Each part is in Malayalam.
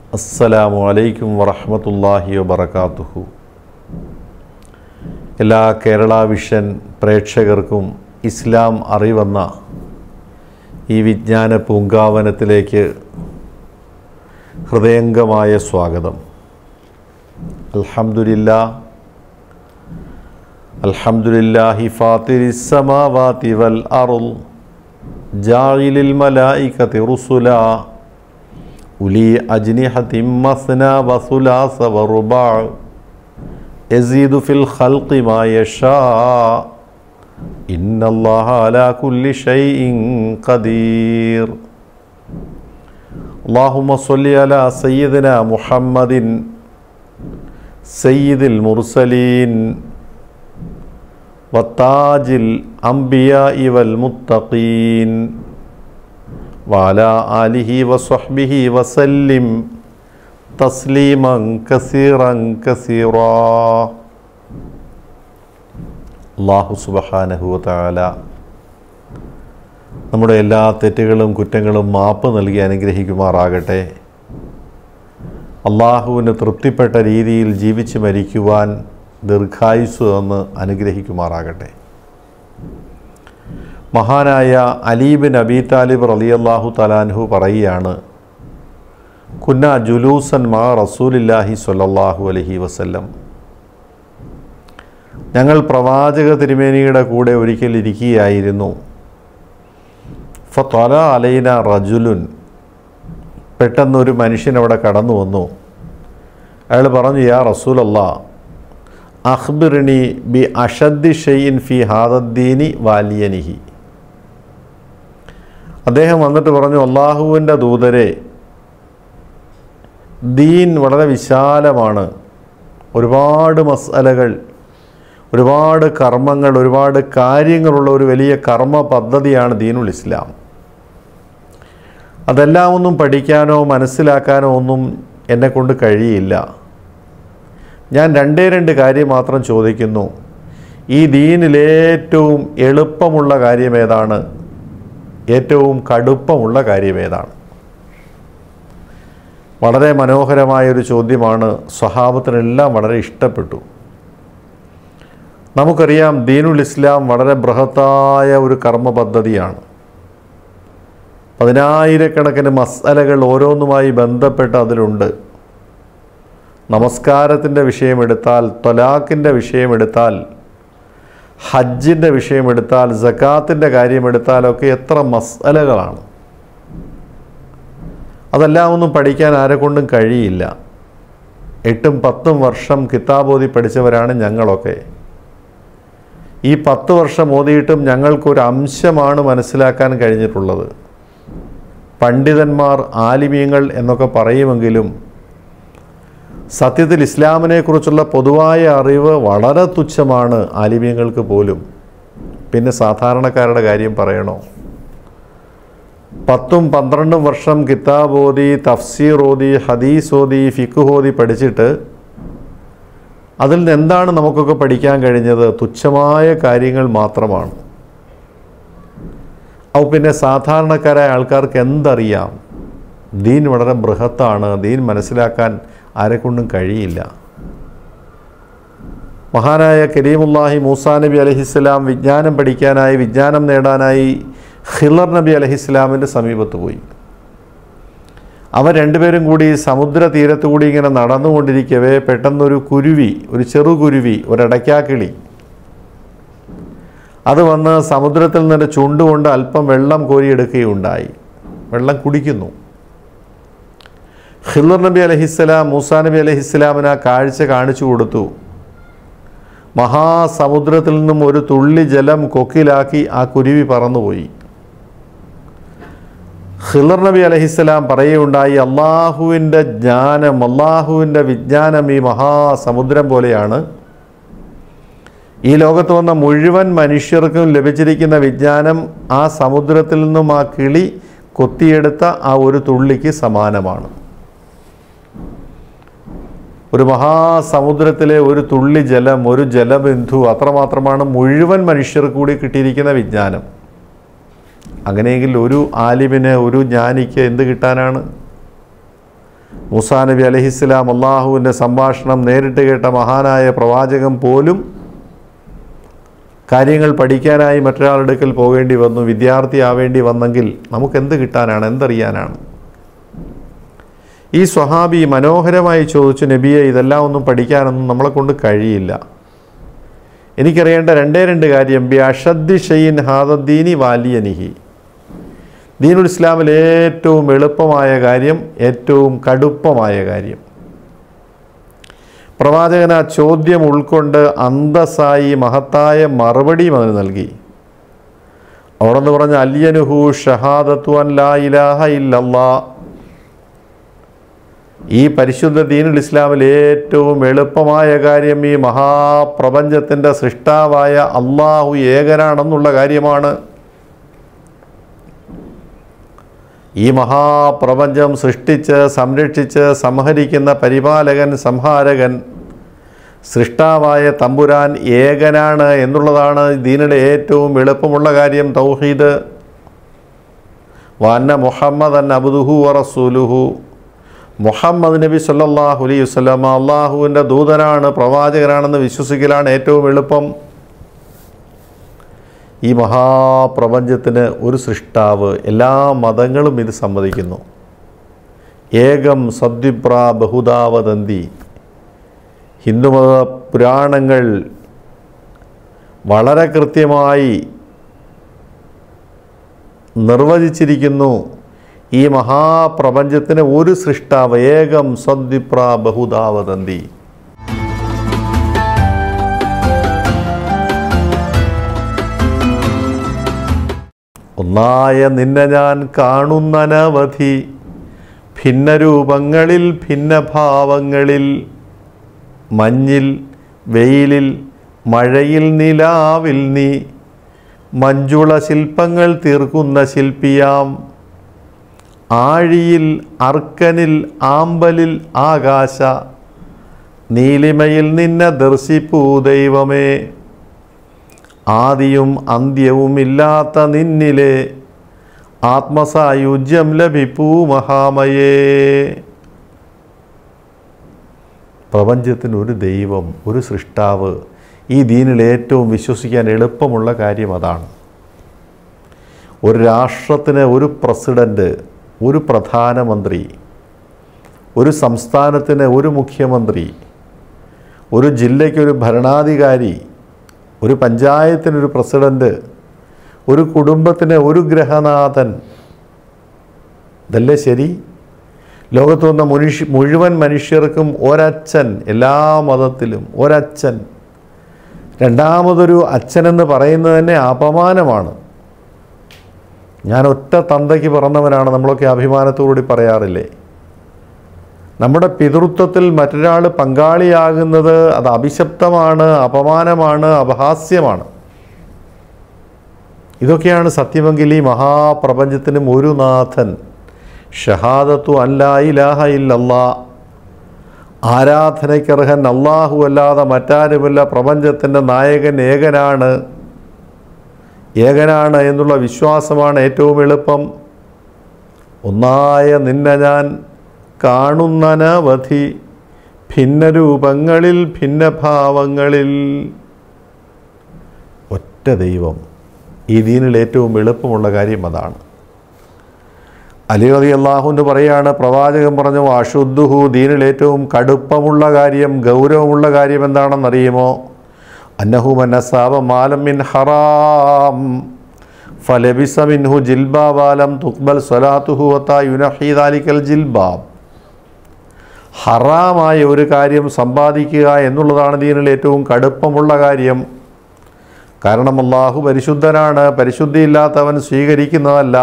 അസ്സലാമു അലൈക്കും വറഹമത്തല്ലാഹി വബർക്കാത്തുഹു എല്ലാ കേരള വിഷൻ പ്രേക്ഷകർക്കും ഇസ്ലാം അറിവന്ന ഈ വിജ്ഞാന പൂങ്കാവനത്തിലേക്ക് ഹൃദയംഗമായ സ്വാഗതം അൽഹംദുലില്ലാ അൽഹംദുലില്ലാഹി ഫാത്തിരിസ്സമാവാതി വൽ അറുൾ ജാഇലിൽ മലായികതി റുസുലാ ഉലി അജ്നിഹത്തി മസ്ന വസുലാസ വറുബാ യസീദു ഫിൽ ഖൽഖി മാ യശാ ഇന്നല്ലാഹ അലാ കുല്ലി ഷൈഇൻ ഖദീർ اللهم صل على سيدنا محمد سيد المرسلين وتاج الأنبياء والمتقين وعلى آله وصحبه وسلم تسليما كثيرا كثيرا അള്ളാഹു സുബഹാനഹു താല നമ്മുടെ എല്ലാ തെറ്റുകളും കുറ്റങ്ങളും മാപ്പ് നൽകി അനുഗ്രഹിക്കുമാറാകട്ടെ അള്ളാഹുവിന് തൃപ്തിപ്പെട്ട രീതിയിൽ ജീവിച്ച് മരിക്കുവാൻ ദീർഘായുസ് എന്ന് അനുഗ്രഹിക്കുമാറാകട്ടെ മഹാനായ അലീബിൻ അബി താലിബ് റലിയല്ലാഹു തലാൻഹു പറയുകയാണ് കുന്ന ജുലൂസൻ മാ റസൂലില്ലാഹി സ്വല്ലല്ലാഹു അലഹി വസല്ലം ഞങ്ങൾ പ്രവാചക തിരുമേനിയുടെ കൂടെ ഒരിക്കൽ ഇരിക്കുകയായിരുന്നു ഫല അലൈന റജുലുൻ പെട്ടെന്നൊരു മനുഷ്യൻ അവിടെ കടന്നു വന്നു അയാൾ പറഞ്ഞു യാ റസൂലല്ലാ അഖ്ബിറിണി ബി അഷദ്ദി ഷെയ്ൻ ഫി ഹാദദ്ദീനി വാലിയനിഹി അദ്ദേഹം വന്നിട്ട് പറഞ്ഞു അള്ളാഹുവിൻ്റെ ദൂതരെ ദീൻ വളരെ വിശാലമാണ് ഒരുപാട് മസാലകൾ ഒരുപാട് കർമ്മങ്ങൾ ഒരുപാട് കാര്യങ്ങളുള്ള ഒരു വലിയ കർമ്മ പദ്ധതിയാണ് ദീനുൽ ഇസ്ലാം അതെല്ലാം ഒന്നും പഠിക്കാനോ മനസ്സിലാക്കാനോ ഒന്നും എന്നെ കൊണ്ട് കഴിയില്ല ഞാൻ രണ്ടേ രണ്ട് കാര്യം മാത്രം ചോദിക്കുന്നു ഈ ദീനിലേറ്റവും എളുപ്പമുള്ള കാര്യം ഏതാണ് ഏറ്റവും കടുപ്പമുള്ള കാര്യം ഏതാണ് വളരെ മനോഹരമായൊരു ചോദ്യമാണ് സ്വഭാവത്തിനെല്ലാം വളരെ ഇഷ്ടപ്പെട്ടു നമുക്കറിയാം ദീനുൽ ഇസ്ലാം വളരെ ബൃഹത്തായ ഒരു കർമ്മ പദ്ധതിയാണ് പതിനായിരക്കണക്കിന് മസാലകൾ ഓരോന്നുമായി ബന്ധപ്പെട്ട് അതിലുണ്ട് നമസ്കാരത്തിൻ്റെ വിഷയമെടുത്താൽ തൊലാഖിൻ്റെ വിഷയമെടുത്താൽ ഹജ്ജിൻ്റെ വിഷയമെടുത്താൽ ജക്കാത്തിൻ്റെ കാര്യമെടുത്താലൊക്കെ എത്ര മസാലകളാണ് അതെല്ലാം ഒന്നും പഠിക്കാൻ ആരെക്കൊണ്ടും കഴിയില്ല എട്ടും പത്തും വർഷം കിതാബോധി പഠിച്ചവരാണ് ഞങ്ങളൊക്കെ ഈ പത്ത് വർഷം ഓതിയിട്ടും ഞങ്ങൾക്കൊരു അംശമാണ് മനസ്സിലാക്കാൻ കഴിഞ്ഞിട്ടുള്ളത് പണ്ഡിതന്മാർ ആലിമീങ്ങൾ എന്നൊക്കെ പറയുമെങ്കിലും സത്യത്തിൽ ഇസ്ലാമിനെക്കുറിച്ചുള്ള പൊതുവായ അറിവ് വളരെ തുച്ഛമാണ് ആലിമ്യങ്ങൾക്ക് പോലും പിന്നെ സാധാരണക്കാരുടെ കാര്യം പറയണോ പത്തും പന്ത്രണ്ടും വർഷം കിതാബ് ഓതി തഫ്സീർ ഓതി ഹദീസ് ഓതി ഫിഖ് ഓതി പഠിച്ചിട്ട് അതിൽ നിന്ന് എന്താണ് നമുക്കൊക്കെ പഠിക്കാൻ കഴിഞ്ഞത് തുച്ഛമായ കാര്യങ്ങൾ മാത്രമാണ് അപ്പോൾ പിന്നെ സാധാരണക്കാരായ ആൾക്കാർക്ക് എന്തറിയാം ദീൻ വളരെ ബൃഹത്താണ് ദീൻ മനസ്സിലാക്കാൻ ആരെക്കൊണ്ടും കഴിയില്ല മഹാനായ കരീമുല്ലാഹി മൂസാ നബി അലഹിസ്ലാം വിജ്ഞാനം പഠിക്കാനായി വിജ്ഞാനം നേടാനായി ഹിലർ നബി അലഹിസ്ലാമിൻ്റെ സമീപത്ത് പോയി അവർ രണ്ടുപേരും കൂടി സമുദ്ര തീരത്ത് കൂടി ഇങ്ങനെ നടന്നുകൊണ്ടിരിക്കവേ പെട്ടെന്നൊരു കുരുവി ഒരു ചെറു കുരുവി ഒരടയ്ക്കാക്കിളി അത് വന്ന് സമുദ്രത്തിൽ നിന്ന് ചുണ്ടുകൊണ്ട് അല്പം വെള്ളം കോരിയെടുക്കുകയുണ്ടായി വെള്ളം കുടിക്കുന്നു ഹില്ലർ നബി അലഹിസ്സലാം മൂസാ നബി അലഹിസ്സലാമിന് ആ കാഴ്ച കാണിച്ചു കൊടുത്തു മഹാസമുദ്രത്തിൽ നിന്നും ഒരു തുള്ളി ജലം കൊക്കിലാക്കി ആ കുരുവി പറന്നുപോയി ഹിലർ നബി അലഹിസ്സലാം പറയുകയുണ്ടായി അള്ളാഹുവിൻ്റെ ജ്ഞാനം അള്ളാഹുവിൻ്റെ വിജ്ഞാനം ഈ മഹാസമുദ്രം പോലെയാണ് ഈ ലോകത്ത് വന്ന മുഴുവൻ മനുഷ്യർക്കും ലഭിച്ചിരിക്കുന്ന വിജ്ഞാനം ആ സമുദ്രത്തിൽ നിന്നും ആ കിളി കൊത്തിയെടുത്ത ആ ഒരു തുള്ളിക്ക് സമാനമാണ് ഒരു മഹാസമുദ്രത്തിലെ ഒരു തുള്ളി ജലം ഒരു ജലബിന്ദു അത്രമാത്രമാണ് മുഴുവൻ മനുഷ്യർക്ക് കൂടി കിട്ടിയിരിക്കുന്ന വിജ്ഞാനം അങ്ങനെയെങ്കിൽ ഒരു ആലിമിന് ഒരു ജ്ഞാനിക്ക് എന്ത് കിട്ടാനാണ് മൂസാ നബി അലഹിസ്ലാം അള്ളാഹുവിൻ്റെ സംഭാഷണം നേരിട്ട് കേട്ട മഹാനായ പ്രവാചകൻ പോലും കാര്യങ്ങൾ പഠിക്കാനായി മറ്റൊരാളുടെ അടുക്കൽ പോകേണ്ടി വന്നു വിദ്യാർത്ഥിയാവേണ്ടി വന്നെങ്കിൽ നമുക്ക് എന്ത് കിട്ടാനാണ് എന്തറിയാനാണ് ഈ സ്വഹാബി മനോഹരമായി ചോദിച്ചു നബിയെ ഇതെല്ലാം ഒന്നും പഠിക്കാനൊന്നും നമ്മളെ കൊണ്ട് കഴിയില്ല എനിക്കറിയേണ്ട രണ്ടേ രണ്ട് കാര്യം ബി അഷദ്ദി ഷെയ്ൻ ഹാദദ്ദീനി വാലിയനിഹി ദീനുൽ ഇസ്ലാമിൽ ഏറ്റവും എളുപ്പമായ കാര്യം ഏറ്റവും കടുപ്പമായ കാര്യം പ്രവാചകൻ ആ ചോദ്യം ഉൾക്കൊണ്ട് അന്തസ്സായി മഹത്തായ മറുപടിയും അതിന് നൽകി അവിടെ നിന്ന് പറഞ്ഞ അല്യനുഹു ഷഹാദത്തു അൻ ലാ ഇലാഹ ഇല്ലല്ലാ ഈ പരിശുദ്ധ ദീനുൽ ഇസ്ലാമിൽ ഏറ്റവും എളുപ്പമായ കാര്യം ഈ മഹാപ്രപഞ്ചത്തിൻ്റെ സൃഷ്ടാവായ അള്ളാഹു ഏകനാണെന്നുള്ള കാര്യമാണ് ഈ മഹാപ്രപഞ്ചം സൃഷ്ടിച്ച് സംരക്ഷിച്ച് സംഹരിക്കുന്ന പരിപാലകൻ സംഹാരകൻ സൃഷ്ടാവായ തമ്പുരാൻ ഏകനാണ് എന്നുള്ളതാണ് ദീനിലെ ഏറ്റവും എളുപ്പമുള്ള കാര്യം തൗഹീദ് വാന്ന മുഹമ്മദ് അൻ അബുദുഹു റസൂലുഹു മുഹമ്മദ് നബി സല്ലല്ലാഹു അലൈഹി വസല്ലം അള്ളാഹുവിൻ്റെ ദൂതനാണ് പ്രവാചകനാണെന്ന് വിശ്വസിക്കലാണ് ഏറ്റവും എളുപ്പം ഈ മഹാപ്രപഞ്ചത്തിന് ഒരു സൃഷ്ടാവ് എല്ലാ മതങ്ങളും ഇത് സമ്മതിക്കുന്നു ഏകം സദ്വിപ്ര ബഹുദാവദന്തി ഹിന്ദുമത പുരാണങ്ങൾ വളരെ കൃത്യമായി നിർവചിച്ചിരിക്കുന്നു ഈ മഹാപ്രപഞ്ചത്തിന് ഒരു സൃഷ്ടാവ് ഏകം സദ്വിപ്ര ബഹുദാവദന്തി ഒന്നായ നിന്നെ ഞാൻ കാണുന്നനവധി ഭിന്നരൂപങ്ങളിൽ ഭിന്നഭാവങ്ങളിൽ മഞ്ഞിൽ വെയിലിൽ മഴയിൽ നിലാവിൽ നീ മഞ്ജുള ശില്പങ്ങൾ തീർക്കുന്ന ശില്പിയാം ആഴിയിൽ അർക്കനിൽ ആമ്പലിൽ ആകാശ നീലിമയിൽ നിന്നെ ദർശിപ്പൂ ദൈവമേ ആദിയും അന്ത്യവും ഇല്ലാത്ത നിന്നിലെ ആത്മസായുജ്യം ലഭിപ്പൂ മഹാമയേ പ്രപഞ്ചത്തിന് ഒരു ദൈവം ഒരു സൃഷ്ടാവ് ഈ ദീനിൽ ഏറ്റവും വിശ്വസിക്കാൻ എളുപ്പമുള്ള കാര്യം അതാണ് ഒരു രാഷ്ട്രത്തിന് ഒരു പ്രസിഡൻറ്റ് ഒരു പ്രധാനമന്ത്രി ഒരു സംസ്ഥാനത്തിന് ഒരു മുഖ്യമന്ത്രി ഒരു ജില്ലയ്ക്കൊരു ഭരണാധികാരി ഒരു പഞ്ചായത്തിനൊരു പ്രസിഡൻറ്റ് ഒരു കുടുംബത്തിന് ഒരു ഗ്രഹനാഥൻ ഇതല്ലേ ശരി ലോകത്ത് വന്ന മനുഷ്യ മുഴുവൻ മനുഷ്യർക്കും ഒരച്ഛൻ എല്ലാ മതത്തിലും ഒരച്ഛൻ രണ്ടാമതൊരു അച്ഛനെന്ന് പറയുന്നത് തന്നെ അപമാനമാണ് ഞാൻ ഒറ്റ തന്തയ്ക്ക് പിറന്നവനാണ് നമ്മളൊക്കെ അഭിമാനത്തോടുകൂടി പറയാറില്ലേ നമ്മുടെ പിതൃത്വത്തിൽ മറ്റൊരാൾ പങ്കാളിയാകുന്നത് അത് അഭിശപ്തമാണ് അപമാനമാണ് അപഹാസ്യമാണ് ഇതൊക്കെയാണ് സത്യമെങ്കിൽ ഈ മഹാപ്രപഞ്ചത്തിനും ഒരു നാഥൻ ഷഹാദത്തു അല്ലാ ഇലാഹ ഇല്ലല്ലാ ആരാധനയ്ക്കർഹൻ അള്ളാഹു അല്ലാതെ മറ്റാരുമല്ല പ്രപഞ്ചത്തിൻ്റെ നായകൻ ഏകനാണ് ഏകനാണ് എന്നുള്ള വിശ്വാസമാണ് ഏറ്റവും എളുപ്പം ഒന്നായ നിന്നെ ഞാൻ കാണുന്നനവധി ഭിന്നരൂപങ്ങളിൽ ഭിന്നഭാവങ്ങളിൽ ഒറ്റ ദൈവം ഈ ദീനിൽ ഏറ്റവും എളുപ്പമുള്ള കാര്യം അതാണ് അലി അലി അള്ളാഹുന്ന് പറയാണ് പ്രവാചകൻ പറഞ്ഞു അശുദ്ധുഹു ദീനിൽ ഏറ്റവും കടുപ്പമുള്ള കാര്യം ഗൗരവമുള്ള കാര്യം എന്താണെന്നറിയുമോ അന്നഹു മനസാബ മാലം മിൻ ഹറാം ഫലബിസ മിൻഹു ജിൽബാബാലം തുക്ബൽ സ്വലാത്തുഹു വത്ത യുനഹീദാലിക്കൽ ജിൽബാബ് ഹറാമായ ഒരു കാര്യം സമ്പാദിക്കുക എന്നുള്ളതാണ് ദീനിൽ ഏറ്റവും കടുപ്പമുള്ള കാര്യം കാരണം അള്ളാഹു പരിശുദ്ധനാണ് പരിശുദ്ധിയില്ലാത്തവൻ സ്വീകരിക്കുന്നതല്ല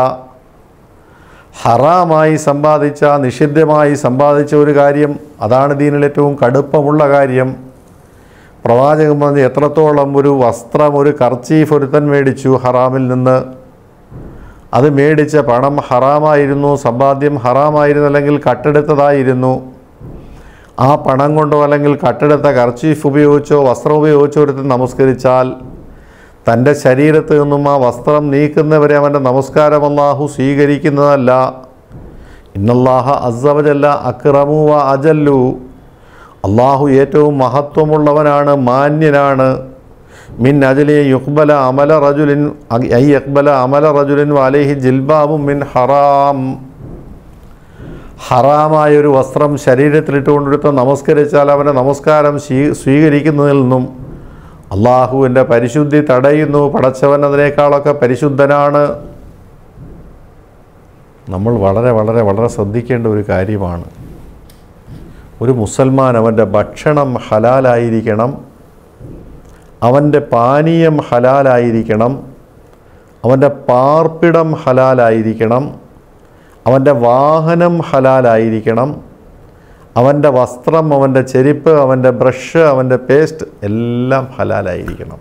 ഹറാമായി സമ്പാദിച്ച നിഷിദ്ധമായി സമ്പാദിച്ച ഒരു കാര്യം അതാണ് ദീനിൽ ഏറ്റവും കടുപ്പമുള്ള കാര്യം പ്രവാചകൻ പറഞ്ഞ് എത്രത്തോളം ഒരു വസ്ത്രം ഒരു കർച്ചീഫ് ഒരുത്തൻ മേടിച്ചു ഹറാമിൽ നിന്ന് അത് മേടിച്ച പണം ഹറാമായിരുന്നു സമ്പാദ്യം ഹറാമായിരുന്നു അല്ലെങ്കിൽ കട്ടെടുത്തതായിരുന്നു ആ പണം കൊണ്ടോ അല്ലെങ്കിൽ കട്ടെടുത്ത കർച്ചീഫ് ഉപയോഗിച്ചോ വസ്ത്രം ഉപയോഗിച്ചോ ഒരുത്തൻ നമസ്കരിച്ചാൽ തൻ്റെ ശരീരത്ത് നിന്നും ആ വസ്ത്രം നീക്കുന്നവരെ അവൻ്റെ നമസ്കാരം അല്ലാഹു സ്വീകരിക്കുന്നതല്ല ഇന്നല്ലാഹ അസവജല്ല അക്രമു വ അജല്ലു അള്ളാഹു ഏറ്റവും മഹത്വമുള്ളവനാണ് മാന്യനാണ് മിൻ അജലി യുക്ബല അമല റജുലിൻ ഐ യക്ബല അമല റജുലിൻ വാലേഹി ജിൽബാബും മിൻ ഹറാം ഹറാമായ ഒരു വസ്ത്രം ശരീരത്തിലിട്ടുകൊണ്ടെടുത്ത് നമസ്കരിച്ചാൽ അവൻ്റെ നമസ്കാരം സ്വീ സ്വീകരിക്കുന്നതിൽ നിന്നും അള്ളാഹുവിൻ്റെ പരിശുദ്ധി തടയുന്നു പടച്ചവൻ അതിനേക്കാളൊക്കെ പരിശുദ്ധനാണ് നമ്മൾ വളരെ വളരെ വളരെ ശ്രദ്ധിക്കേണ്ട ഒരു കാര്യമാണ് ഒരു മുസൽമാൻ അവൻ്റെ ഭക്ഷണം ഹലാലായിരിക്കണം അവൻ്റെ പാനീയം ഹലാലായിരിക്കണം അവൻ്റെ പാർപ്പിടം ഹലാലായിരിക്കണം അവൻ്റെ വാഹനം ഹലാലായിരിക്കണം അവൻ്റെ വസ്ത്രം അവൻ്റെ ചെരുപ്പ് അവൻ്റെ ബ്രഷ് അവൻ്റെ പേസ്റ്റ് എല്ലാം ഹലാലായിരിക്കണം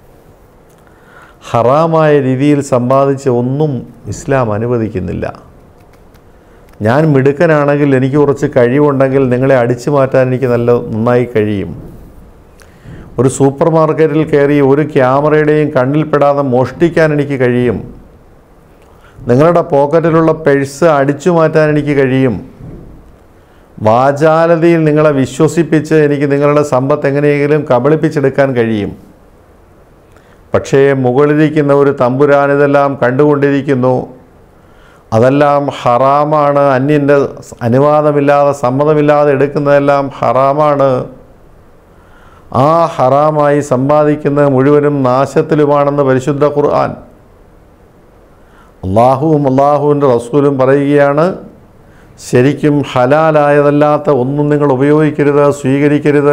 ഹറാമായ രീതിയിൽ സമ്പാദിച്ച ഒന്നും ഇസ്ലാം അനുവദിക്കുന്നില്ല ഞാൻ മിടുക്കനാണെങ്കിൽ എനിക്ക് കുറച്ച് കഴിവുണ്ടെങ്കിൽ നിങ്ങളെ അടിച്ചു മാറ്റാൻ എനിക്ക് നല്ല നന്നായി കഴിയും ഒരു സൂപ്പർ മാർക്കറ്റിൽ കയറി ഒരു ക്യാമറയുടെയും കണ്ണിൽപ്പെടാതെ മോഷ്ടിക്കാൻ എനിക്ക് കഴിയും നിങ്ങളുടെ പോക്കറ്റിലുള്ള പേഴ്സ് അടിച്ചു മാറ്റാൻ എനിക്ക് കഴിയും വാചാലതയിൽ നിങ്ങളെ വിശ്വസിപ്പിച്ച് എനിക്ക് നിങ്ങളുടെ സമ്പത്ത് എങ്ങനെയെങ്കിലും കബളിപ്പിച്ചെടുക്കാൻ കഴിയും പക്ഷേ മുകളിലിരിക്കുന്ന ഒരു തമ്പുരാൻ ഇതെല്ലാം കണ്ടുകൊണ്ടിരിക്കുന്നു അതെല്ലാം ഹറാമാണ് അന്യൻ്റെ അനുവാദമില്ലാതെ സമ്മതമില്ലാതെ എടുക്കുന്നതെല്ലാം ഹറാമാണ് ആ ഹറാമായി സമ്പാദിക്കുന്നത് മുഴുവനും നാശത്തിലുമാണെന്ന് പരിശുദ്ധ ഖുർആൻ അള്ളാഹുവും അള്ളാഹുവിൻ്റെ റസൂലും പറയുകയാണ് ശരിക്കും ഹലാലായതല്ലാത്ത ഒന്നും നിങ്ങൾ ഉപയോഗിക്കരുത് സ്വീകരിക്കരുത്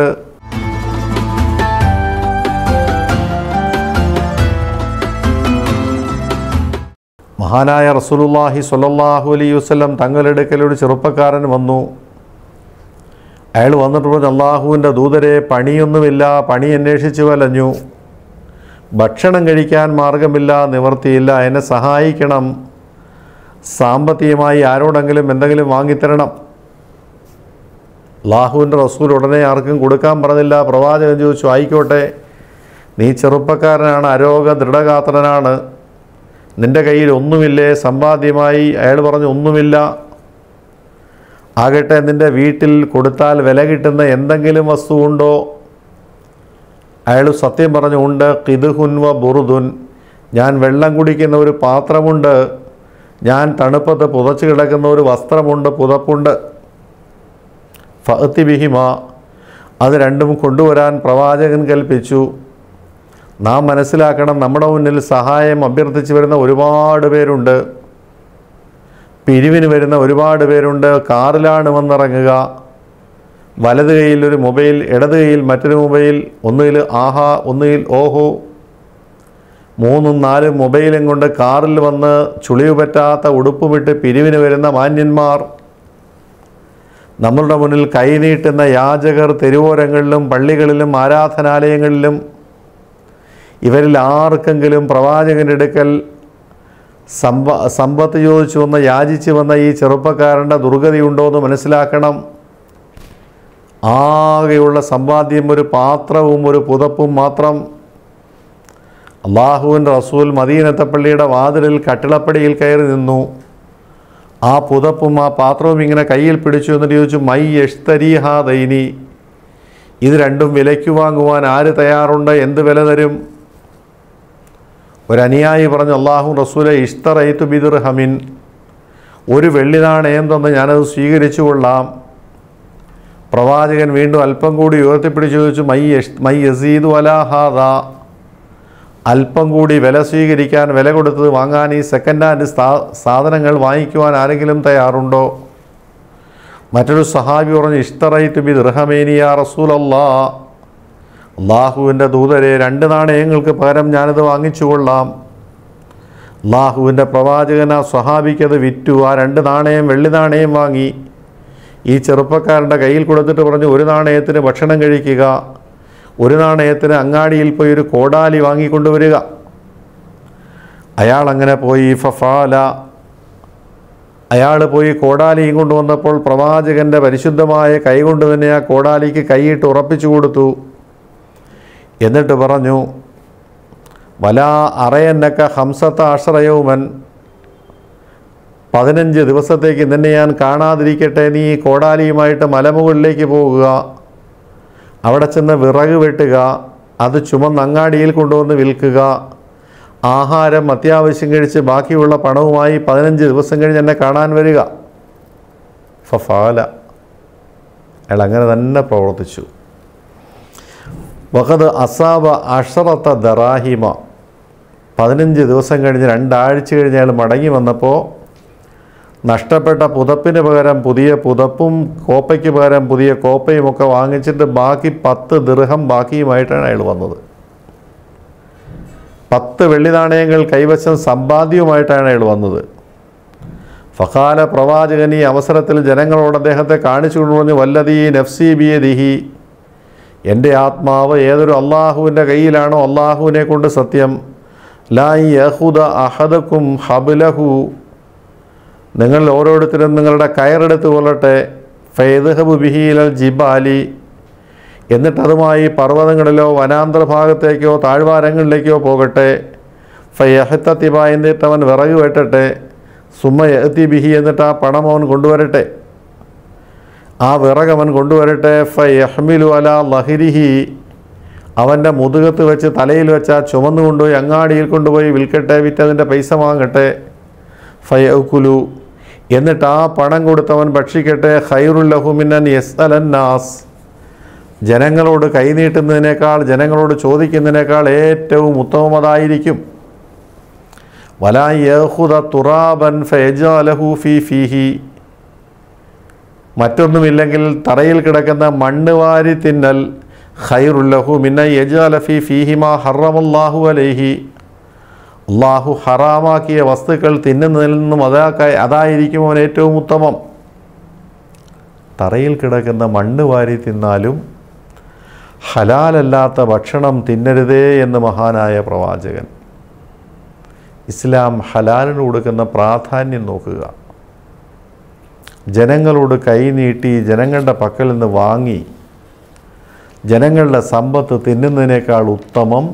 മഹാനായ റസൂലുള്ളാഹി സ്വല്ലല്ലാഹു അലൈഹി വസല്ലം തങ്ങളുടെ അടുക്കൽ ഒരു ചെറുപ്പക്കാരൻ വന്നു അയാൾ വന്നിട്ട് പറഞ്ഞു അള്ളാഹുവിൻ്റെ ദൂതരെ പണിയൊന്നുമില്ല പണി അന്വേഷിച്ച് വലഞ്ഞു ഭക്ഷണം കഴിക്കാൻ മാർഗമില്ല നിവർത്തിയില്ല എന്നെ സഹായിക്കണം സാമ്പത്തികമായി ആരോടെങ്കിലും എന്തെങ്കിലും വാങ്ങിത്തരണം അള്ളാഹുവിൻ്റെ റസൂൽ ഉടനെ ആർക്കും കൊടുക്കാൻ പറഞ്ഞില്ല പ്രവാചകൻ ചോദിച്ചു ആയിക്കോട്ടെ നീ ചെറുപ്പക്കാരനാണ് അരോഗ ദൃഢഗാത്രനാണ് നിൻ്റെ കയ്യിൽ ഒന്നുമില്ലേ സമ്പാദ്യമായി അയാൾ പറഞ്ഞു ഒന്നുമില്ല ആകട്ടെ നിൻ്റെ വീട്ടിൽ കൊടുത്താൽ വില കിട്ടുന്ന എന്തെങ്കിലും വസ്തു ഉണ്ടോ അയാൾ സത്യം പറഞ്ഞു ഉണ്ട് കിതുഹുൻവ ബുറുദുൻ ഞാൻ വെള്ളം കുടിക്കുന്ന ഒരു പാത്രമുണ്ട് ഞാൻ തണുപ്പത്ത് പുതച്ച് കിടക്കുന്ന ഒരു വസ്ത്രമുണ്ട് പുതപ്പുണ്ട് ഫഅത്തി ബിഹിമ അത് രണ്ടും കൊണ്ടുവരാൻ പ്രവാചകൻ കൽപ്പിച്ചു നാം മനസ്സിലാക്കണം നമ്മുടെ മുന്നിൽ സഹായം അഭ്യർത്ഥിച്ച് വരുന്ന ഒരുപാട് പേരുണ്ട് പിരിവിന് വരുന്ന ഒരുപാട് പേരുണ്ട് കാറിലാണ് വന്നിറങ്ങുക വലത് കൈയിൽ ഒരു മൊബൈൽ ഇടത് കൈയിൽ മറ്റൊരു മൊബൈൽ ഒന്നുകിൽ ആഹാ ഒന്നുകിൽ ഓഹോ മൂന്നും നാലും മൊബൈലും കൊണ്ട് കാറിൽ വന്ന് ചുളിവ് പറ്റാത്ത ഉടുപ്പുമിട്ട് പിരിവിന് വരുന്ന മാന്യന്മാർ നമ്മളുടെ മുന്നിൽ കൈനീട്ടുന്ന യാചകർ തെരുവോരങ്ങളിലും പള്ളികളിലും ആരാധനാലയങ്ങളിലും ഇവരിൽ ആർക്കെങ്കിലും പ്രവാചകൻ്റെ അടുക്കൽ സമ്പ സമ്പത്ത് ചോദിച്ചു വന്ന് യാചിച്ചു വന്ന ഈ ചെറുപ്പക്കാരൻ്റെ ദുർഗതിയുണ്ടോ എന്ന് മനസ്സിലാക്കണം ആകെയുള്ള സമ്പാദ്യം ഒരു പാത്രവും ഒരു പുതപ്പും മാത്രം അള്ളാഹുവിൻ്റെ റസൂൽ മദീനത്തെ പള്ളിയുടെ വാതിലിൽ കട്ടിളപ്പടിയിൽ കയറി നിന്നു ആ പുതപ്പും ആ പാത്രവും ഇങ്ങനെ കയ്യിൽ പിടിച്ചു എന്നിട്ട് ചോദിച്ചു മൈ യഷ്തരീഹാ ദൈനി ഇത് രണ്ടും വിലയ്ക്ക് വാങ്ങുവാൻ ആര് തയ്യാറുണ്ട് എന്ത് വില തരും ഒരനുയായി പറഞ്ഞു അള്ളാഹു റസൂലെ ഇഷ്തറൈത്തു ബിദുർ ഹമിൻ ഒരു വെള്ളി നാണയം തന്ന് ഞാനത് സ്വീകരിച്ചു കൊള്ളാം പ്രവാചകൻ വീണ്ടും അല്പം കൂടി ഉയർത്തിപ്പിടിച്ച് ചോദിച്ചു മൈ യഷ് മൈ യസീദു അലാഹാദ അല്പം കൂടി വില സ്വീകരിക്കാൻ വില കൊടുത്തത് വാങ്ങാൻ ഈ സെക്കൻഡ് ഹാൻഡ് സ്ഥാ- സാധനങ്ങൾ വാങ്ങിക്കുവാൻ ആരെങ്കിലും തയ്യാറുണ്ടോ മറ്റൊരു സഹാബി പറഞ്ഞു ഇഷ്തറൈത്ത് ബി ദൃഹമേനിയ റസൂലല്ലാ അള്ളാഹുവിൻ്റെ ദൂതരെ രണ്ട് നാണയങ്ങൾക്ക് പകരം ഞാനത് വാങ്ങിച്ചു കൊള്ളാം അള്ളാഹുവിൻ്റെ പ്രവാചകൻ ആ സ്വഹാബിക്കത് വിറ്റു ആ രണ്ട് നാണയം വെള്ളി നാണയം വാങ്ങി ഈ ചെറുപ്പക്കാരൻ്റെ കയ്യിൽ കൊടുത്തിട്ട് പറഞ്ഞു ഒരു നാണയത്തിന് ഭക്ഷണം കഴിക്കുക ഒരു നാണയത്തിന് അങ്ങാടിയിൽ പോയി ഒരു കോടാലി വാങ്ങിക്കൊണ്ടുവരിക അയാൾ അങ്ങനെ പോയി ഫഫാല അയാൾ പോയി കോടാലിയും കൊണ്ടുവന്നപ്പോൾ പ്രവാചകൻ്റെ പരിശുദ്ധമായ കൈകൊണ്ട് തന്നെ ആ കോടാലിക്ക് കൈയിട്ട് ഉറപ്പിച്ചു കൊടുത്തു എന്നിട്ട് പറഞ്ഞു വലാ അറയന്നക്ക ഹംസത്ത അഷറയൗമൻ പതിനഞ്ച് ദിവസത്തേക്ക് നിന്നെ ഞാൻ കാണാതിരിക്കട്ടെ നീ കോടാലിയുമായിട്ട് മലമുകളിലേക്ക് പോകുക അവിടെ ചെന്ന് വിറക് വെട്ടുക അത് ചുമന്ന് അങ്ങാടിയിൽ കൊണ്ടുവന്ന് വിൽക്കുക ആഹാരം അത്യാവശ്യം കഴിച്ച് ബാക്കിയുള്ള പണവുമായി പതിനഞ്ച് ദിവസം കഴിഞ്ഞ് എന്നെ കാണാൻ വരിക ഫഫാല അയാൾ അങ്ങനെ തന്നെ പ്രവർത്തിച്ചു വഖദ് അസാബ അഷറത്ത ദറാഹിമ പതിനഞ്ച് ദിവസം കഴിഞ്ഞ് രണ്ടാഴ്ച കഴിഞ്ഞ് അയാൾ മടങ്ങി വന്നപ്പോൾ നഷ്ടപ്പെട്ട പുതപ്പിന് പകരം പുതിയ പുതപ്പും കോപ്പയ്ക്ക് പകരം പുതിയ കോപ്പയും ഒക്കെ വാങ്ങിച്ചിട്ട് ബാക്കി പത്ത് ദൃഹം ബാക്കിയുമായിട്ടാണ് അയാൾ വന്നത് പത്ത് വെള്ളി നാണയങ്ങൾ കൈവശം സമ്പാദ്യവുമായിട്ടാണ് അയാൾ വന്നത് ഫഖാല പ്രവാചകൻ ഈ അവസരത്തിൽ ജനങ്ങളോട് അദ്ദേഹത്തെ കാണിച്ചു കൊണ്ടുവന്ന് വല്ലതീ നഫ്സി ബിയദിഹി എൻ്റെ ആത്മാവ് ഏതൊരു അള്ളാഹുവിൻ്റെ കയ്യിലാണോ അള്ളാഹുവിനെ കൊണ്ട് സത്യം ലാ യഹുദ അഹദക്കും ഹബുലഹു നിങ്ങൾ ഓരോരുത്തരും നിങ്ങളുടെ കയറെടുത്ത് കൊള്ളട്ടെ ഫൈദഹബു ബിഹീലൽ ജിബാലി എന്നിട്ട് അതുമായി പർവ്വതങ്ങളിലോ വനാന്തര ഭാഗത്തേക്കോ താഴ്വാരങ്ങളിലേക്കോ പോകട്ടെ ഫയഹത്തത്തിബ എന്നിട്ട് അവൻ വിറക് വെട്ടട്ടെ സുമ യഹത്തി ബിഹി എന്നിട്ട് ആ പണം അവൻ കൊണ്ടുവരട്ടെ ആ വിറക് അവൻ കൊണ്ടുവരട്ടെ ഫയഹ്മിലു അല ലഹിരിഹി അവൻ്റെ മുതുകത്ത് വെച്ച് തലയിൽ വെച്ച് ആ ചുമന്നു കൊണ്ടുപോയി അങ്ങാടിയിൽ കൊണ്ടുപോയി വിൽക്കട്ടെ വിറ്റതിൻ്റെ പൈസ വാങ്ങട്ടെ ഫയക്കുലു എന്നിട്ട് ആ പണം കൊടുത്തവൻ ഭക്ഷിക്കട്ടെ ഖൈറുല്ലഹുമിന്നൻ യസ് അലന്നാസ് ജനങ്ങളോട് കൈനീട്ടുന്നതിനേക്കാൾ ജനങ്ങളോട് ചോദിക്കുന്നതിനേക്കാൾ ഏറ്റവും ഉത്തമം അതായിരിക്കും വലാ യഹുദ തുറാബൻ ഫയജാലഹു ഫി ഫീഹി മറ്റൊന്നുമില്ലെങ്കിൽ തറയിൽ കിടക്കുന്ന മണ്ണ് വാരി തിന്നൽ ഖൈറുല്ലഹു മിന്ന യജാലഫി ഫീഹിമ ഹറമല്ലാഹു അലൈഹി അള്ളാഹു ഹറാമാക്കിയ വസ്തുക്കൾ തിന്നുന്നതിൽ നിന്നും അതാക്കായി അതായിരിക്കും അവൻ ഏറ്റവും ഉത്തമം തറയിൽ കിടക്കുന്ന മണ്ണ് വാരി തിന്നാലും ഹലാലല്ലാത്ത ഭക്ഷണം തിന്നരുതേ എന്ന് മഹാനായ പ്രവാചകൻ ഇസ്ലാം ഹലാലിന് കൊടുക്കുന്ന പ്രാധാന്യം നോക്കുക ജനങ്ങളോട് കൈനീട്ടി ജനങ്ങളുടെ പക്കൽ നിന്ന് വാങ്ങി ജനങ്ങളുടെ സമ്പത്ത് തിന്നുന്നതിനേക്കാൾ ഉത്തമം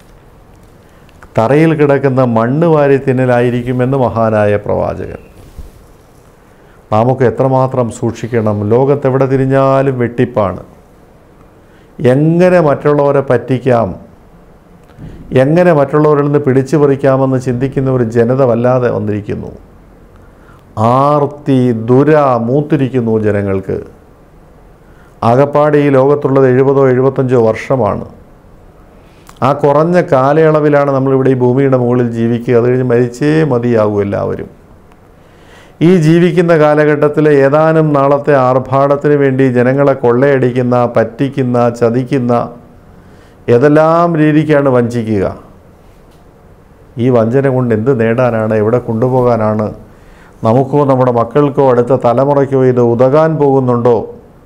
തറയിൽ കിടക്കുന്ന മണ്ണ് വാരി തിന്നലായിരിക്കുമെന്ന് മഹാനായ പ്രവാചകൻ നാമൊക്കെ എത്രമാത്രം സൂക്ഷിക്കണം ലോകത്തെവിടെ തിരിഞ്ഞാലും വെട്ടിപ്പാണ് എങ്ങനെ മറ്റുള്ളവരെ പറ്റിക്കാം എങ്ങനെ മറ്റുള്ളവരിൽ നിന്ന് പിടിച്ചു പറിക്കാമെന്ന് ചിന്തിക്കുന്ന ഒരു ജനത വല്ലാതെ വന്നിരിക്കുന്നു ആർത്തി ദുര മൂത്തിരിക്കുന്നു ജനങ്ങൾക്ക് ആകപ്പാടെ ഈ ലോകത്തുള്ളത് എഴുപതോ എഴുപത്തഞ്ചോ വർഷമാണ് ആ കുറഞ്ഞ കാലയളവിലാണ് നമ്മളിവിടെ ഈ ഭൂമിയുടെ മുകളിൽ ജീവിക്കുക അത് കഴിഞ്ഞ് മരിച്ചേ മതിയാകൂ എല്ലാവരും ഈ ജീവിക്കുന്ന കാലഘട്ടത്തിലെ ഏതാനും നാളത്തെ ആർഭാടത്തിന് വേണ്ടി ജനങ്ങളെ കൊള്ളയടിക്കുന്ന പറ്റിക്കുന്ന ചതിക്കുന്ന ഏതെല്ലാം രീതിക്കാണ് വഞ്ചിക്കുക ഈ വഞ്ചന കൊണ്ട് എന്ത് നേടാനാണ് എവിടെ കൊണ്ടുപോകാനാണ് നമുക്കോ നമ്മുടെ മക്കൾക്കോ അടുത്ത തലമുറയ്ക്കോ ഇത് ഉതകാൻ പോകുന്നുണ്ടോ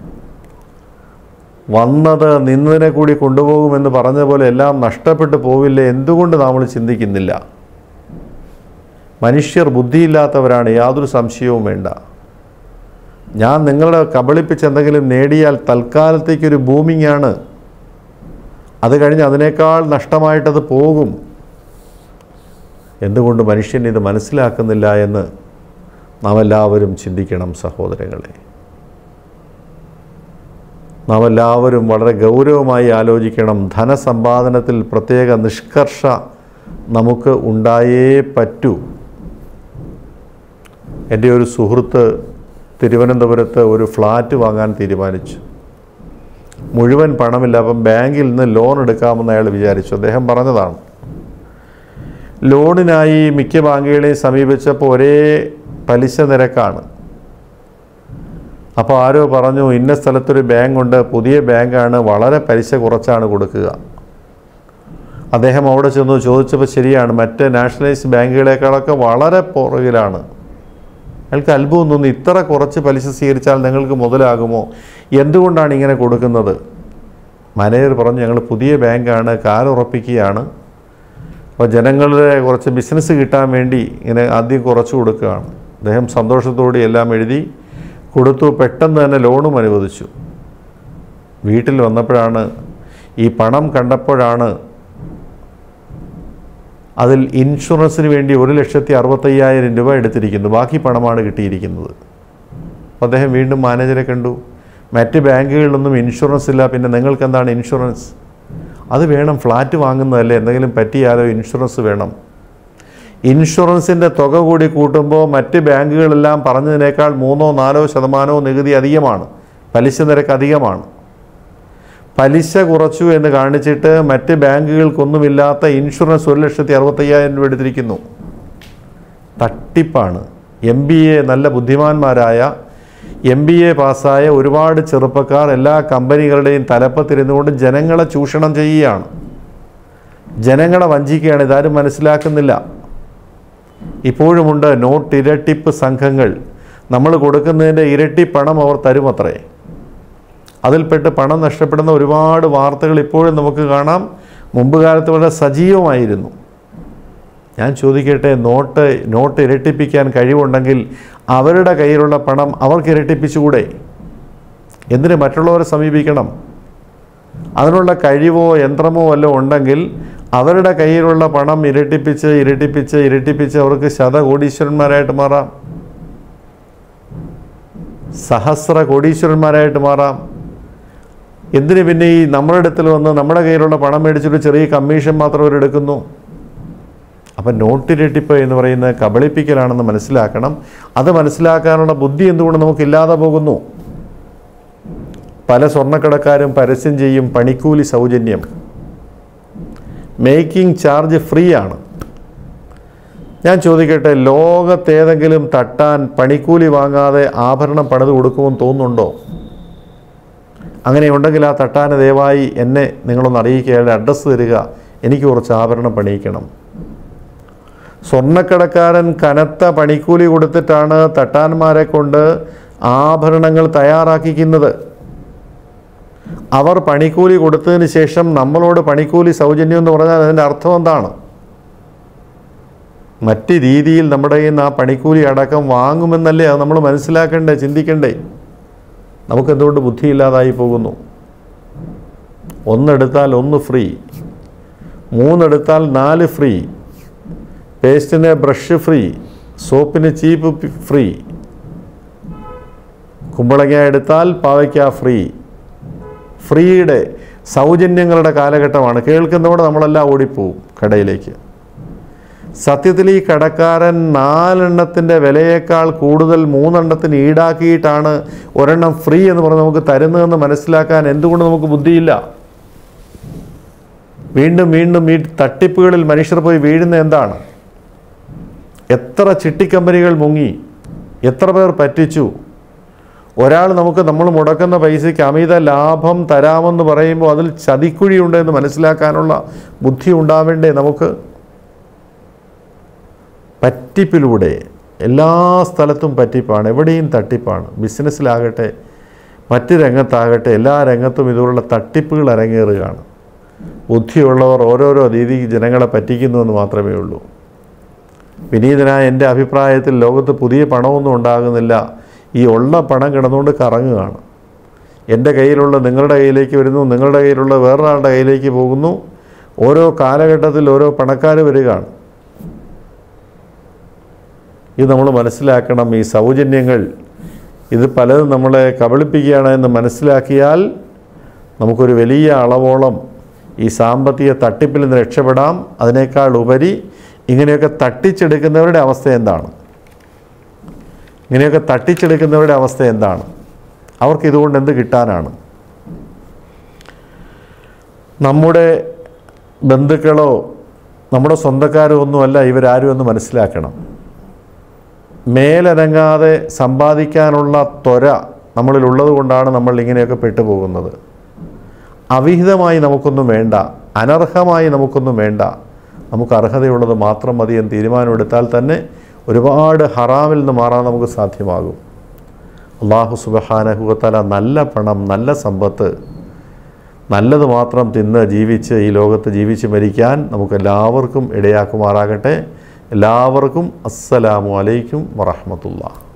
വന്നത് നിന്നതിനെ കൂടി കൊണ്ടുപോകുമെന്ന് പറഞ്ഞ പോലെ എല്ലാം നഷ്ടപ്പെട്ടു പോവില്ലേ എന്തുകൊണ്ട് നമ്മൾ ചിന്തിക്കുന്നില്ല മനുഷ്യർ ബുദ്ധിയില്ലാത്തവരാണ് യാതൊരു സംശയവും വേണ്ട ഞാൻ നിങ്ങളെ കബളിപ്പിച്ച് എന്തെങ്കിലും നേടിയാൽ തൽക്കാലത്തേക്കൊരു ബൂമിംഗ് ആണ് അത് കഴിഞ്ഞ് അതിനേക്കാൾ നഷ്ടമായിട്ടത് പോകും എന്തുകൊണ്ട് മനുഷ്യൻ ഇത് മനസ്സിലാക്കുന്നില്ല എന്ന് നാം എല്ലാവരും ചിന്തിക്കണം സഹോദരങ്ങളെ നാം എല്ലാവരും വളരെ ഗൗരവമായി ആലോചിക്കണം ധനസമ്പാദനത്തിൽ പ്രത്യേക നിഷ്കർഷ നമുക്ക് ഉണ്ടായേ പറ്റൂ എൻ്റെ ഒരു സുഹൃത്ത് തിരുവനന്തപുരത്ത് ഒരു ഫ്ലാറ്റ് വാങ്ങാൻ തീരുമാനിച്ചു മുഴുവൻ പണമില്ല അപ്പം ബാങ്കിൽ നിന്ന് ലോൺ എടുക്കാമെന്ന് അയാൾ വിചാരിച്ചു അദ്ദേഹം പറഞ്ഞതാണ് ലോണിനായി മിക്ക ബാങ്കുകളെയും സമീപിച്ചപ്പോൾ ഒരേ പലിശ നിരക്കാണ് അപ്പോൾ ആരോ പറഞ്ഞു ഇന്ന സ്ഥലത്തൊരു ബാങ്ക് ഉണ്ട് പുതിയ ബാങ്കാണ് വളരെ പലിശ കുറച്ചാണ് കൊടുക്കുക അദ്ദേഹം അവിടെ ചെന്ന് ചോദിച്ചപ്പോൾ ശരിയാണ് മറ്റ് നാഷണലൈസ്ഡ് ബാങ്കുകളെക്കാളൊക്കെ വളരെ പുറകിലാണ് അയാൾക്ക് അത്ഭുതം തോന്നി ഇത്ര കുറച്ച് പലിശ സ്വീകരിച്ചാൽ നിങ്ങൾക്ക് മുതലാകുമോ എന്തുകൊണ്ടാണ് ഇങ്ങനെ കൊടുക്കുന്നത് മാനേജർ പറഞ്ഞു ഞങ്ങൾ പുതിയ ബാങ്കാണ് കാലുറപ്പിക്കുകയാണ് അപ്പോൾ ജനങ്ങളുടെ കുറച്ച് ബിസിനസ് കിട്ടാൻ വേണ്ടി ഇങ്ങനെ ആദ്യം കുറച്ച് കൊടുക്കുകയാണ് അദ്ദേഹം സന്തോഷത്തോടെ എല്ലാം എഴുതി കൊടുത്തു പെട്ടെന്ന് തന്നെ ലോണും അനുവദിച്ചു വീട്ടിൽ വന്നപ്പോഴാണ് ഈ പണം കണ്ടപ്പോഴാണ് അതിൽ ഇൻഷുറൻസിന് വേണ്ടി ഒരു ലക്ഷത്തി അറുപത്തയ്യായിരം രൂപ എടുത്തിരിക്കുന്നു ബാക്കി പണമാണ് കിട്ടിയിരിക്കുന്നത് അപ്പോൾ അദ്ദേഹം വീണ്ടും മാനേജരെ കണ്ടു മറ്റ് ബാങ്കുകളിലൊന്നും ഇൻഷുറൻസ് ഇല്ല പിന്നെ നിങ്ങൾക്ക് എന്താണ് ഇൻഷുറൻസ് അത് വേണം ഫ്ലാറ്റ് വാങ്ങുന്നതല്ലേ എന്തെങ്കിലും പറ്റിയാലോ ഇൻഷുറൻസ് വേണം ഇൻഷുറൻസിൻ്റെ തുക കൂടി കൂട്ടുമ്പോൾ മറ്റ് ബാങ്കുകളെല്ലാം പറഞ്ഞതിനേക്കാൾ മൂന്നോ നാലോ ശതമാനമോ നികുതി അധികമാണ് പലിശ നിരക്ക് അധികമാണ് പലിശ കുറച്ചു എന്ന് കാണിച്ചിട്ട് മറ്റ് ബാങ്കുകൾക്കൊന്നുമില്ലാത്ത ഇൻഷുറൻസ് ഒരു ലക്ഷത്തി അറുപത്തയ്യായിരം രൂപ എടുത്തിരിക്കുന്നു തട്ടിപ്പാണ് എം ബി എ നല്ല ബുദ്ധിമാന്മാരായ എം ബി എ പാസ്സായ ഒരുപാട് ചെറുപ്പക്കാർ എല്ലാ കമ്പനികളുടെയും തലപ്പത്തിരുന്നുകൊണ്ട് ജനങ്ങളെ ചൂഷണം ചെയ്യുകയാണ് ജനങ്ങളെ വഞ്ചിക്കുകയാണ് ഇതാരും മനസ്സിലാക്കുന്നില്ല ഇപ്പോഴുമുണ്ട് നോട്ട് ഇരട്ടിപ്പ് സംഘങ്ങൾ നമ്മൾ കൊടുക്കുന്നതിൻ്റെ ഇരട്ടി പണം അവർ തരുമത്രേ അതിൽപ്പെട്ട് പണം നഷ്ടപ്പെടുന്ന ഒരുപാട് വാർത്തകൾ ഇപ്പോഴും നമുക്ക് കാണാം മുമ്പ് കാലത്ത് വളരെ സജീവമായിരുന്നു ഞാൻ ചോദിക്കട്ടെ നോട്ട് നോട്ട് ഇരട്ടിപ്പിക്കാൻ കഴിവുണ്ടെങ്കിൽ അവരുടെ കയ്യിലുള്ള പണം അവർക്ക് ഇരട്ടിപ്പിച്ചുകൂടെ എന്തിന് മറ്റുള്ളവരെ സമീപിക്കണം അതിനുള്ള കഴിവോ യന്ത്രമോ വല്ലതും ഉണ്ടെങ്കിൽ അവരുടെ കയ്യിലുള്ള പണം ഇരട്ടിപ്പിച്ച് ഇരട്ടിപ്പിച്ച് ഇരട്ടിപ്പിച്ച് അവർക്ക് ശതകോടീശ്വരന്മാരായിട്ട് മാറാം സഹസ്ര കോടീശ്വരന്മാരായിട്ട് മാറാം എന്തിന് പിന്നെ ഈ നമ്മുടെ അടുത്തിൽ വന്ന് നമ്മുടെ കയ്യിലുള്ള പണം മേടിച്ചൊരു ചെറിയ കമ്മീഷൻ മാത്രം അവരെടുക്കുന്നു അപ്പം നോട്ടിരട്ടിപ്പ് എന്ന് പറയുന്നത് കബളിപ്പിക്കലാണെന്ന് മനസ്സിലാക്കണം അത് മനസ്സിലാക്കാനുള്ള ബുദ്ധി എന്തുകൊണ്ട് നമുക്കില്ലാതെ പോകുന്നു പല സ്വർണ്ണക്കടക്കാരും പരസ്യം ചെയ്യും പണിക്കൂലി സൗജന്യം മേക്കിംഗ് ചാർജ് ഫ്രീ ആണ് ഞാൻ ചോദിക്കട്ടെ ലോകത്തേതെങ്കിലും തട്ടാൻ പണിക്കൂലി വാങ്ങാതെ ആഭരണം പണിത് കൊടുക്കുമെന്ന് തോന്നുന്നുണ്ടോ അങ്ങനെയുണ്ടെങ്കിൽ ആ തട്ടാന് ദയവായി എന്നെ നിങ്ങളൊന്ന് അറിയിക്കുക അയാളുടെ അഡ്രസ്സ് തരിക എനിക്ക് കുറച്ച് ആഭരണം പണിയിക്കണം സ്വർണ്ണക്കടക്കാരൻ കനത്ത പണിക്കൂലി കൊടുത്തിട്ടാണ് തട്ടാന്മാരെ കൊണ്ട് ആഭരണങ്ങൾ തയ്യാറാക്കിക്കുന്നത് അവർ പണിക്കൂലി കൊടുത്തതിന് ശേഷം നമ്മളോട് പണിക്കൂലി സൗജന്യം എന്ന് പറഞ്ഞാൽ അതിൻ്റെ അർത്ഥം എന്താണ് മറ്റ് രീതിയിൽ നമ്മുടെ കയ്യിൽ നിന്ന് ആ പണിക്കൂലി അടക്കം വാങ്ങുമെന്നല്ലേ അത് നമ്മൾ മനസ്സിലാക്കണ്ടേ ചിന്തിക്കണ്ടേ നമുക്കെന്തുകൊണ്ട് ബുദ്ധിയില്ലാതായി പോകുന്നു ഒന്നെടുത്താൽ ഒന്ന് ഫ്രീ മൂന്നെടുത്താൽ നാല് ഫ്രീ പേസ്റ്റിന് ബ്രഷ് ഫ്രീ സോപ്പിന് ചീപ്പ് ഫ്രീ കുമ്പളങ്ങ എടുത്താൽ പാവയ്ക്ക ഫ്രീ ഫ്രീയുടെ സൗജന്യങ്ങളുടെ കാലഘട്ടമാണ് കേൾക്കുന്നതോടെ നമ്മളെല്ലാം ഓടിപ്പോവും കടയിലേക്ക് സത്യത്തിൽ ഈ കടക്കാരൻ നാലെണ്ണത്തിൻ്റെ വിലയേക്കാൾ കൂടുതൽ മൂന്നെണ്ണത്തിന് ഈടാക്കിയിട്ടാണ് ഒരെണ്ണം ഫ്രീ എന്ന് പറഞ്ഞ് നമുക്ക് തരുന്നതെന്ന് മനസ്സിലാക്കാൻ എന്തുകൊണ്ട് നമുക്ക് ബുദ്ധിയില്ല വീണ്ടും വീണ്ടും ഈ തട്ടിപ്പുകളിൽ മനുഷ്യർ പോയി വീഴുന്ന എന്താണ് എത്ര ചിട്ടിക്കമ്പനികൾ മുങ്ങി എത്ര പേർ പറ്റിച്ചു ഒരാൾ നമുക്ക് നമ്മൾ മുടക്കുന്ന പൈസയ്ക്ക് അമിത ലാഭം തരാമെന്ന് പറയുമ്പോൾ അതിൽ ചതിക്കുഴിയുണ്ട് എന്ന് മനസ്സിലാക്കാനുള്ള ബുദ്ധി ഉണ്ടാവേണ്ടേ നമുക്ക് പറ്റിപ്പിലൂടെ എല്ലാ സ്ഥലത്തും പറ്റിപ്പാണ് എവിടെയും തട്ടിപ്പാണ് ബിസിനസ്സിലാകട്ടെ മറ്റ് രംഗത്താകട്ടെ എല്ലാ രംഗത്തും ഇതുപോലുള്ള തട്ടിപ്പുകൾ അരങ്ങേറുകയാണ് ബുദ്ധിയുള്ളവർ ഓരോരോ രീതിക്ക് ജനങ്ങളെ പറ്റിക്കുന്നുവെന്ന് മാത്രമേ ഉള്ളൂ വിനീതനായ എൻ്റെ അഭിപ്രായത്തിൽ ലോകത്ത് പുതിയ പണമൊന്നും ഉണ്ടാകുന്നില്ല ഈ ഉള്ള പണം കിടന്നുകൊണ്ട് കറങ്ങുകയാണ് എൻ്റെ കയ്യിലുള്ള നിങ്ങളുടെ കയ്യിലേക്ക് വരുന്നു നിങ്ങളുടെ കയ്യിലുള്ള വേറൊരാളുടെ കയ്യിലേക്ക് പോകുന്നു ഓരോ കാലഘട്ടത്തിൽ ഓരോ പണക്കാർ വരികയാണ് ഇത് നമ്മൾ മനസ്സിലാക്കണം ഈ സൗജന്യങ്ങൾ ഇത് പലതും നമ്മളെ കബളിപ്പിക്കുകയാണ് എന്ന് മനസ്സിലാക്കിയാൽ നമുക്കൊരു വലിയ അളവോളം ഈ സാമ്പത്തിക തട്ടിപ്പിൽ നിന്ന് രക്ഷപ്പെടാം അതിനേക്കാൾ ഉപരി ഇങ്ങനെയൊക്കെ തട്ടിച്ചെടുക്കുന്നവരുടെ അവസ്ഥ എന്താണ് ഇങ്ങനെയൊക്കെ തട്ടിച്ചെടുക്കുന്നവരുടെ അവസ്ഥ എന്താണ് അവർക്ക് ഇതുകൊണ്ട് എന്ത് കിട്ടാനാണ് നമ്മുടെ ബന്ധുക്കളോ നമ്മുടെ സ്വന്തക്കാരോ ഒന്നുമല്ല ഇവരാരും എന്ന് മനസ്സിലാക്കണം മേലനങ്ങാതെ സമ്പാദിക്കാനുള്ള ത്വര നമ്മളിലുള്ളത് കൊണ്ടാണ് നമ്മൾ ഇങ്ങനെയൊക്കെ പെട്ടുപോകുന്നത് അവിഹിതമായി നമുക്കൊന്നും വേണ്ട അനർഹമായി നമുക്കൊന്നും വേണ്ട നമുക്ക് അർഹതയുള്ളത് മാത്രം മതി എന്ന് തീരുമാനമെടുത്താൽ തന്നെ ഒരുപാട് ഹറാമിൽ നിന്ന് മാറാൻ നമുക്ക് സാധ്യമാകും അള്ളാഹു സുബഹാനഹുവത്തല നല്ല പണം നല്ല സമ്പത്ത് നല്ലത് മാത്രം തിന്ന് ജീവിച്ച് ഈ ലോകത്ത് ജീവിച്ച് മരിക്കാൻ നമുക്ക് എല്ലാവർക്കും ഇടയാക്കുമാറാകട്ടെ എല്ലാവർക്കും അസ്സലാമു അലൈക്കും വറഹമത്തുള്ള